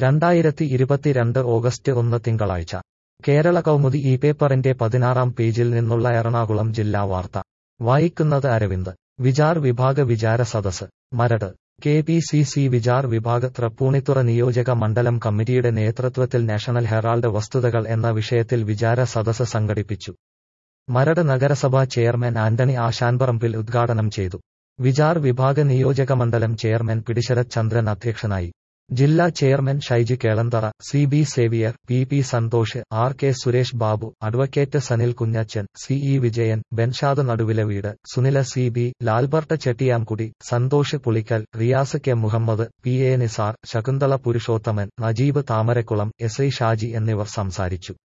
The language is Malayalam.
രണ്ടായിരത്തി ഇരുപത്തിരണ്ട് ഓഗസ്റ്റ് ഒന്ന് തിങ്കളാഴ്ച കേരള കൗമുദി ഈ പേപ്പറിന്റെ പതിനാറാം പേജിൽ നിന്നുള്ള എറണാകുളം ജില്ലാ വാർത്ത വായിക്കുന്നത് അരവിന്ദ് വിചാർ വിഭാഗ വിചാര സദസ് Maradu K P C C Vichar Vibhag Tripunithura നിയോജക മണ്ഡലം കമ്മിറ്റിയുടെ നേതൃത്വത്തിൽ നാഷണൽ ഹെറാൾഡ് വസ്തുതകൾ എന്ന വിഷയത്തിൽ വിചാര സദസ് സംഘടിപ്പിച്ചു മരട് നഗരസഭാ ചെയർമാൻ ആന്റണി ആശാൻപറമ്പിൽ ഉദ്ഘാടനം ചെയ്തു വിചാർ വിഭാഗ നിയോജക മണ്ഡലം ചെയർമാൻ പിടിശരത് ചന്ദ്രൻ അധ്യക്ഷനായി ജില്ലാ chairman Shaiji Kelanthara C B Xavier P P Santhosh R K Suresh Babu advocate Sanil Kunjachan C E Vijayan Benshad നടുവിലെ വീട് Sunila C B Lalbert Chettiyamkudi Santhosh Pulickal Riyas K Muhammad P A Nisar Shakuntala Purushothaman Najeeb Thamarakulam S I Shaji എന്നിവർ സംസാരിച്ചു